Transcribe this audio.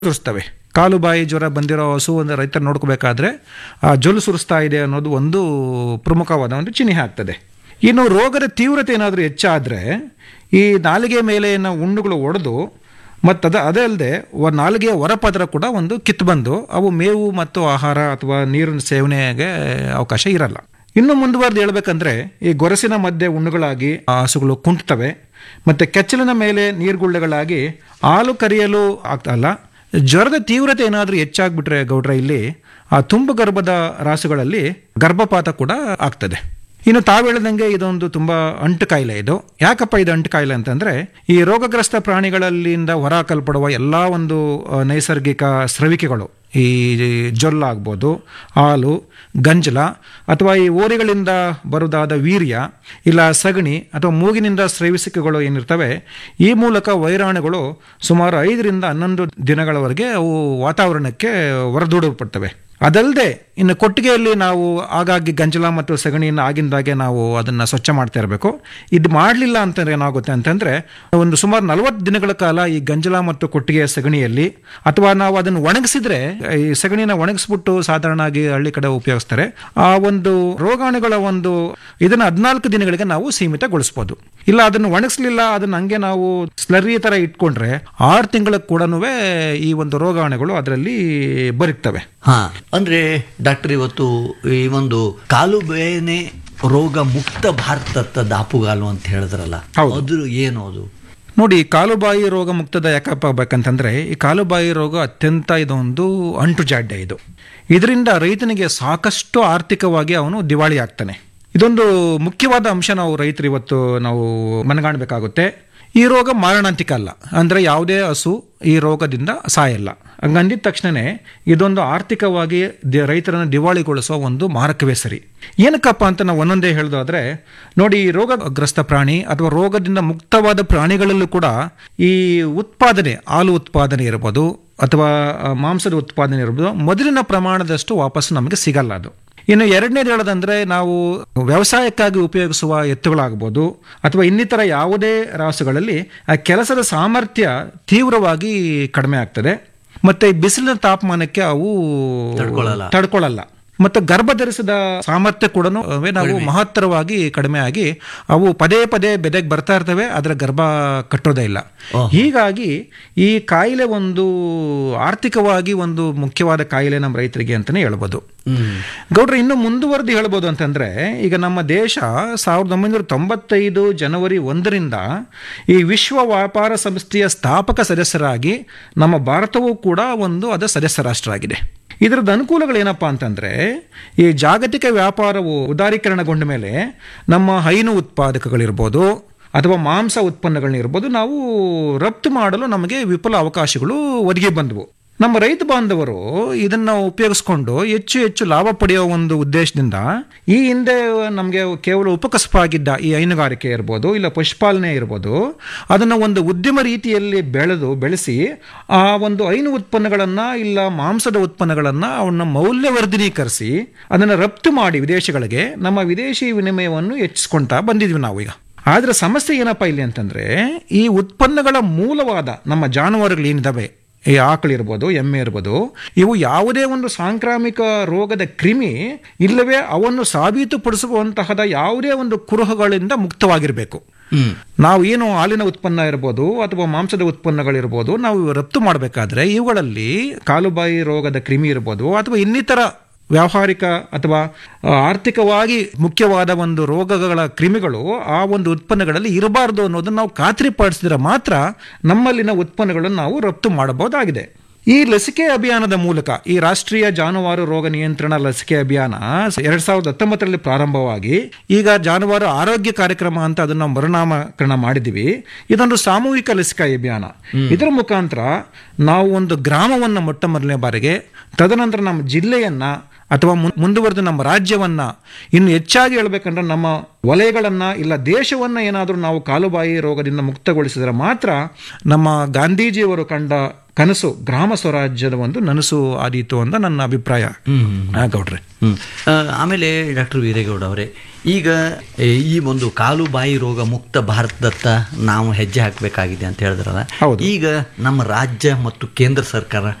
ಸುರಿಸ್ತವೆ ಕಾಲು ಬಾಯಿ ಜ್ವರ ಬಂದಿರೋ ಹಸು ಒಂದು ರೈತರು ನೋಡ್ಕೋಬೇಕಾದ್ರೆ ಆ ಜೊಲು ಸುರಿಸ್ತಾ ಇದೆ ಅನ್ನೋದು ಒಂದು ಪ್ರಮುಖವಾದ ಒಂದು ಚಿಹ್ನೆ ಆಗ್ತದೆ ಇನ್ನು ರೋಗದ ತೀವ್ರತೆ ಏನಾದರೂ ಹೆಚ್ಚಾದರೆ ಈ ನಾಲಿಗೆ ಮೇಲಿನ ಹುಣ್ಣುಗಳು ಒಡೆದು ಮತ್ತು ಅದ ಅದೇ ಅಲ್ಲದೆ ನಾಲಿಗೆಯ ಹೊರಪದರ ಕೂಡ ಒಂದು ಕಿತ್ತು ಬಂದು ಅವು ಮೇವು ಮತ್ತು ಆಹಾರ ಅಥವಾ ನೀರಿನ ಸೇವನೆಗೆ ಅವಕಾಶ ಇರಲ್ಲ ಇನ್ನು ಮುಂದುವರೆದು ಹೇಳ್ಬೇಕಂದ್ರೆ ಈ ಗೊರಸಿನ ಮಧ್ಯೆ ಹುಣ್ಣುಗಳಾಗಿ ಆ ಹಸುಗಳು ಕುಂಟ್ತವೆ ಮತ್ತು ಕೆಚ್ಚಲಿನ ಮೇಲೆ ನೀರ್ಗುಳ್ಳೆಗಳಾಗಿ ಹಾಲು ಕರಿಯಲು ಆಗ್ತಲ್ಲ ಜ್ವರದ ತೀವ್ರತೆ ಏನಾದರೂ ಹೆಚ್ಚಾಗ್ಬಿಟ್ರೆ ಗೌಡ್ರ ಇಲ್ಲಿ ಆ ತುಂಬು ಗರ್ಭದ ರಾಸುಗಳಲ್ಲಿ ಗರ್ಭಪಾತ ಕೂಡ ಆಗ್ತದೆ ಇನ್ನು ತಾವು ಹೇಳಿದಂಗೆ ಇದೊಂದು ತುಂಬಾ ಅಂಟು ಕಾಯಿಲೆ ಇದು ಯಾಕಪ್ಪ ಇದು ಅಂಟು ಕಾಯಿಲೆ ಅಂತಂದ್ರೆ ಈ ರೋಗಗ್ರಸ್ತ ಪ್ರಾಣಿಗಳಲ್ಲಿಂದ ಹೊರಕಲ್ಪಡುವ ಎಲ್ಲ ಒಂದು ಆ, ನೈಸರ್ಗಿಕ ಸ್ರವಿಕೆಗಳು ಈ ಜೊಲ್ಲಾಗ್ಬೋದು ಹಾಲು ಗಂಜಲ ಅಥವಾ ಈ ಓರಿಗಳಿಂದ ಬರುವುದಾದ ವೀರ್ಯ ಇಲ್ಲ ಸಗಣಿ ಅಥವಾ ಮೂಗಿನಿಂದ ಸ್ರವಿಸಿಕೆಗಳು ಏನಿರ್ತವೆ ಈ ಮೂಲಕ ವೈರಾಣುಗಳು ಸುಮಾರು ಐದರಿಂದ ಹನ್ನೊಂದು ದಿನಗಳವರೆಗೆ ಅವು ವಾತಾವರಣಕ್ಕೆ ಹೊರದೂಡಲ್ಪಡ್ತವೆ ಅದಲ್ಲದೆ ಇನ್ನು ಕೊಟ್ಟಿಗೆಯಲ್ಲಿ ನಾವು ಆಗಾಗ್ಗೆ ಗಂಜಲ ಮತ್ತು ಸಗಣಿಯನ್ನು ಆಗಿಂದಾಗೆ ನಾವು ಅದನ್ನು ಸ್ವಚ್ಛ ಮಾಡ್ತಾ ಇರಬೇಕು ಇದು ಮಾಡಲಿಲ್ಲ ಅಂತಂದ್ರೆ ಏನಾಗುತ್ತೆ ಅಂತಂದರೆ ಒಂದು ಸುಮಾರು ನಲವತ್ತು ದಿನಗಳ ಕಾಲ ಈ ಗಂಜಲ ಮತ್ತು ಕೊಟ್ಟಿಗೆಯ ಸಗಣಿಯಲ್ಲಿ ಅಥವಾ ನಾವು ಅದನ್ನು ಒಣಗಿಸಿದ್ರೆ ಈ ಸಗಣಿನ ಒಣಗಿಸ್ಬಿಟ್ಟು ಸಾಧಾರಣವಾಗಿ ಹಳ್ಳಿ ಕಡೆ ಉಪಯೋಗಿಸ್ತಾರೆ ಆ ಒಂದು ರೋಗಾಣುಗಳ ಒಂದು ಇದನ್ನು ಹದಿನಾಲ್ಕು ದಿನಗಳಿಗೆ ನಾವು ಸೀಮಿತಗೊಳಿಸ್ಬೋದು ಇಲ್ಲ ಅದನ್ನು ಒಣಗಿಸ್ಲಿಲ್ಲ ಅದನ್ನು ಹಂಗೆ ನಾವು ಸ್ಲರಿ ಥರ ಇಟ್ಕೊಂಡ್ರೆ ಆರು ತಿಂಗಳ ಕೂಡ ಈ ಒಂದು ರೋಗಾಣುಗಳು ಅದರಲ್ಲಿ ಬರುತ್ತವೆ ಹಾ ಅಂದ್ರೆ ಡಾಕ್ಟರ್ ಇವತ್ತು ಈ ಒಂದು ಕಾಲು ಬೇನೆ ರೋಗ ಮುಕ್ತ ಭಾರತದ ದಾಪುಗಾಲು ಅಂತ ಹೇಳಿದ್ರಲ್ಲ ಹೌದು. ಅದ್ರ ಏನು ಅದು ನೋಡಿ ಕಾಲುಬಾಯಿ ರೋಗ ಮುಕ್ತದ ಯಾಕಪ್ಪ ಆಗ್ಬೇಕಂತಂದ್ರೆ ಈ ಕಾಲುಬಾಯಿ ರೋಗ ಅತ್ಯಂತ ಇದೊಂದು ಅಂಟು ಜಾಡ್ಯ ಇದು ಇದರಿಂದ ರೈತನಿಗೆ ಸಾಕಷ್ಟು ಆರ್ಥಿಕವಾಗಿ ಅವನು ದಿವಾಳಿ ಆಗ್ತಾನೆ ಇದೊಂದು ಮುಖ್ಯವಾದ ಅಂಶ ನಾವು ರೈತರು ಇವತ್ತು ನಾವು ಮನಗಾಣಬೇಕಾಗುತ್ತೆ ಈ ರೋಗ ಮಾರಣಾಂತಿಕ ಅಲ್ಲ ಅಂದ್ರೆ ಯಾವುದೇ ಹಸು ಈ ರೋಗದಿಂದ ಸಾಯಲ್ಲ ಹಂಗಂದಿದ ತಕ್ಷಣನೇ ಇದೊಂದು ಆರ್ಥಿಕವಾಗಿ ದಿ- ರೈತರನ್ನು ದಿವಾಳಿಗೊಳಿಸುವ ಒಂದು ಮಾರಕವೇ ಸರಿ ಏನಕ್ಕಪ್ಪ ಅಂತ ನಾವು ಒಂದೊಂದೇ ಹೇಳೋದಾದ್ರೆ ನೋಡಿ ಈ ರೋಗಗ್ರಸ್ತ ಪ್ರಾಣಿ ಅಥವಾ ರೋಗದಿಂದ ಮುಕ್ತವಾದ ಪ್ರಾಣಿಗಳಲ್ಲೂ ಕೂಡ ಈ ಉತ್ಪಾದನೆ ಹಾಲು ಉತ್ಪಾದನೆ ಇರ್ಬೋದು ಅಥವಾ ಆ, ಮಾಂಸದ ಉತ್ಪಾದನೆ ಇರ್ಬೋದು ಮೊದಲಿನ ಪ್ರಮಾಣದಷ್ಟು ವಾಪಸ್ ನಮಗೆ ಸಿಗಲ್ಲ ಅದು ಇನ್ನು ಎರಡನೇದು ಹೇಳೋದಂದ್ರೆ ನಾವು ವ್ಯವಸಾಯಕ್ಕಾಗಿ ಉಪಯೋಗಿಸುವ ಎತ್ತುಗಳಾಗ್ಬೋದು ಅಥವಾ ಇನ್ನಿತರ ಯಾವುದೇ ರಾಸುಗಳಲ್ಲಿ ಆ ಕೆಲಸದ ಸಾಮರ್ಥ್ಯ ತೀವ್ರವಾಗಿ ಕಡಿಮೆ ಆಗ್ತದೆ ಮತ್ತೆ ಈ ಬಿಸಿಲಿನ ತಾಪಮಾನಕ್ಕೆ ಅವು ತಡ್ಕೊಳ್ಳಲ್ಲ. ತಡ್ಕೊಳ್ಳಲ್ಲ ಮತ್ತು ಗರ್ಭ ಧರಿಸಿದ ಸಾಮರ್ಥ್ಯ ಕೂಡ ನಾವು ಮಹತ್ತರವಾಗಿ ಕಡಿಮೆ ಆಗಿ ಅವು ಪದೇ ಪದೇ ಬೆದೆಗೆ ಬರ್ತಾ ಇರ್ತವೆ ಅದರ ಗರ್ಭ ಕಟ್ಟೋದೇ ಇಲ್ಲ ಹೀಗಾಗಿ ಈ ಕಾಯಿಲೆ ಒಂದು ಆರ್ಥಿಕವಾಗಿ ಒಂದು ಮುಖ್ಯವಾದ ಕಾಯಿಲೆ ನಮ್ಮ ರೈತರಿಗೆ ಅಂತಾನೆ ಹೇಳ್ಬೋದು ಗೌಡ್ರ ಇನ್ನು ಮುಂದುವರೆದು ಹೇಳ್ಬೋದು ಅಂತಂದ್ರೆ ಈಗ ನಮ್ಮ ದೇಶ ಸಾವಿರದ ಒಂಬೈನೂರ ತೊಂಬತ್ತೈದು ಜನವರಿ ಒಂದರಿಂದ ಈ ವಿಶ್ವ ವ್ಯಾಪಾರ ಸಂಸ್ಥೆಯ ಸ್ಥಾಪಕ ಸದಸ್ಯರಾಗಿ ನಮ್ಮ ಭಾರತವೂ ಕೂಡ ಒಂದು ಅದರ ಸದಸ್ಯ ರಾಷ್ಟ್ರ ಆಗಿದೆ ಇದರದ ಅನುಕೂಲಗಳೇನಪ್ಪ ಅಂತಂದ್ರೆ ಈ ಜಾಗತಿಕ ವ್ಯಾಪಾರವು ಉದಾರೀಕರಣಗೊಂಡ ಮೇಲೆ ನಮ್ಮ ಹೈನು ಉತ್ಪಾದಕಗಳಿರ್ಬೋದು ಅಥವಾ ಮಾಂಸ ಉತ್ಪನ್ನಗಳನ್ನಿರ್ಬೋದು ನಾವು ರಫ್ತು ಮಾಡಲು ನಮಗೆ ವಿಪುಲ ಅವಕಾಶಗಳು ಒದಗಿ ಬಂದವು ನಮ್ಮ ರೈತ ಬಾಂಧವರು ಇದನ್ನ ಉಪಯೋಗಿಸ್ಕೊಂಡು ಹೆಚ್ಚು ಹೆಚ್ಚು ಲಾಭ ಪಡೆಯುವ ಒಂದು ಉದ್ದೇಶದಿಂದ ಈ ಹಿಂದೆ ನಮಗೆ ಕೇವಲ ಉಪಕಸಪಾಗಿದ್ದ ಈ ಹೈನುಗಾರಿಕೆ ಇರ್ಬೋದು ಇಲ್ಲ ಪಶುಪಾಲನೆ ಇರ್ಬೋದು ಅದನ್ನು ಒಂದು ಉದ್ಯಮ ರೀತಿಯಲ್ಲಿ ಬೆಳೆದು ಬೆಳೆಸಿ ಆ ಒಂದು ಹೈನು ಉತ್ಪನ್ನಗಳನ್ನು ಇಲ್ಲ ಮಾಂಸದ ಉತ್ಪನ್ನಗಳನ್ನು ಅವನ್ನ ಮೌಲ್ಯವರ್ಧನೀಕರಿಸಿ ಅದನ್ನು ರಫ್ತು ಮಾಡಿ ವಿದೇಶಗಳಿಗೆ ನಮ್ಮ ವಿದೇಶಿ ವಿನಿಮಯವನ್ನು ಹೆಚ್ಚಿಸ್ಕೊಂತಾ ಬಂದಿದ್ವಿ ನಾವು ಈಗ ಆದ್ರೆ ಸಮಸ್ಯೆ ಏನಪ್ಪಾ ಇಲ್ಲಿ ಅಂತಂದ್ರೆ ಈ ಉತ್ಪನ್ನಗಳ ಮೂಲವಾದ ನಮ್ಮ ಜಾನುವಾರುಗಳು ಏನಿದಾವೆ ಈ ಆಕಳಿರ್ಬೋದು ಎಮ್ಮೆ ಇರ್ಬೋದು ಇವು ಯಾವುದೇ ಒಂದು ಸಾಂಕ್ರಾಮಿಕ ರೋಗದ ಕ್ರಿಮಿ ಇಲ್ಲವೇ ಅವನ್ನು ಸಾಬೀತುಪಡಿಸುವಂತಹದ ಯಾವುದೇ ಒಂದು ಕುರುಹುಗಳಿಂದ ಮುಕ್ತವಾಗಿರಬೇಕು ಹ್ಮ್ ನಾವು ಏನು ಹಾಲಿನ ಉತ್ಪನ್ನ ಇರ್ಬೋದು ಅಥವಾ ಮಾಂಸದ ಉತ್ಪನ್ನಗಳಿರ್ಬೋದು ನಾವು ರಫ್ತು ಮಾಡಬೇಕಾದ್ರೆ ಇವುಗಳಲ್ಲಿ ಕಾಲುಬಾಯಿ ರೋಗದ ಕ್ರಿಮಿ ಇರ್ಬೋದು ಅಥವಾ ಇನ್ನಿತರ ವ್ಯಾವಹಾರಿಕ ಅಥವಾ ಆ, ಆರ್ಥಿಕವಾಗಿ ಮುಖ್ಯವಾದ ಒಂದು ರೋಗಗಳ ಕ್ರಿಮಿಗಳು ಆ ಒಂದು ಉತ್ಪನ್ನಗಳಲ್ಲಿ ಇರಬಾರ್ದು ಅನ್ನೋದನ್ನು ನಾವು ಖಾತ್ರಿಪಡಿಸಿದ್ರೆ ಮಾತ್ರ ನಮ್ಮಲ್ಲಿನ ಉತ್ಪನ್ನಗಳನ್ನು ನಾವು ರಫ್ತು ಮಾಡಬಹುದಾಗಿದೆ ಈ ಲಸಿಕೆ ಅಭಿಯಾನದ ಮೂಲಕ ಈ ರಾಷ್ಟ್ರೀಯ ಜಾನುವಾರು ರೋಗ ನಿಯಂತ್ರಣ ಲಸಿಕೆ ಅಭಿಯಾನ ಎರಡ್ ಸಾವಿರದ ಹತ್ತೊಂಬತ್ತರಲ್ಲಿ ಪ್ರಾರಂಭವಾಗಿ ಈಗ ಜಾನುವಾರು ಆರೋಗ್ಯ ಕಾರ್ಯಕ್ರಮ ಅಂತ ಅದನ್ನು ಮರುನಾಮಕರಣ ಮಾಡಿದ್ದೀವಿ ಇದೊಂದು ಸಾಮೂಹಿಕ ಲಸಿಕಾ ಅಭಿಯಾನ ಇದರ ಮುಖಾಂತರ ನಾವು ಒಂದು ಗ್ರಾಮವನ್ನು ಮೊಟ್ಟ ಮೊದಲನೇ ಬಾರಿಗೆ ತದನಂತರ ನಮ್ಮ ಜಿಲ್ಲೆಯನ್ನ ಅಥವಾ ಮುನ್- ಮುಂದುವರೆದು ನಮ್ಮ ರಾಜ್ಯವನ್ನ ಇನ್ನು ಹೆಚ್ಚಾಗಿ ಹೇಳ್ಬೇಕಂದ್ರೆ ನಮ್ಮ ವಲಯಗಳನ್ನ ಇಲ್ಲ ದೇಶವನ್ನ ಏನಾದರೂ ನಾವು ಕಾಲುಬಾಯಿ ರೋಗದಿಂದ ಮುಕ್ತಗೊಳಿಸಿದರೆ ಮಾತ್ರ ನಮ್ಮ ಗಾಂಧೀಜಿಯವರು ಕಂಡ ಕನಸು ಗ್ರಾಮ ಸ್ವರಾಜ್ಯದ ಒಂದು ನನಸು ಆದೀತು ಅಂತ ನನ್ನ ಅಭಿಪ್ರಾಯ ಆ, ಗೌಡ್ರೆ ಹ್ಮ್. ಆ, ಆಮೇಲೆ ಡಾಕ್ಟರ್ ವೀರೇಗೌಡ ಅವರೇ ಈಗ ಏ, ಈ ಒಂದು ಕಾಲು ಬಾಯಿ ರೋಗ ಮುಕ್ತ ಭಾರತದತ್ತ ನಾವು ಹೆಜ್ಜೆ ಹಾಕಬೇಕಾಗಿದೆ ಅಂತ ಹೇಳಿದ್ರಲ್ಲ ಹೌದು. ಈಗ ನಮ್ಮ ರಾಜ್ಯ ಮತ್ತು ಕೇಂದ್ರ ಸರ್ಕಾರ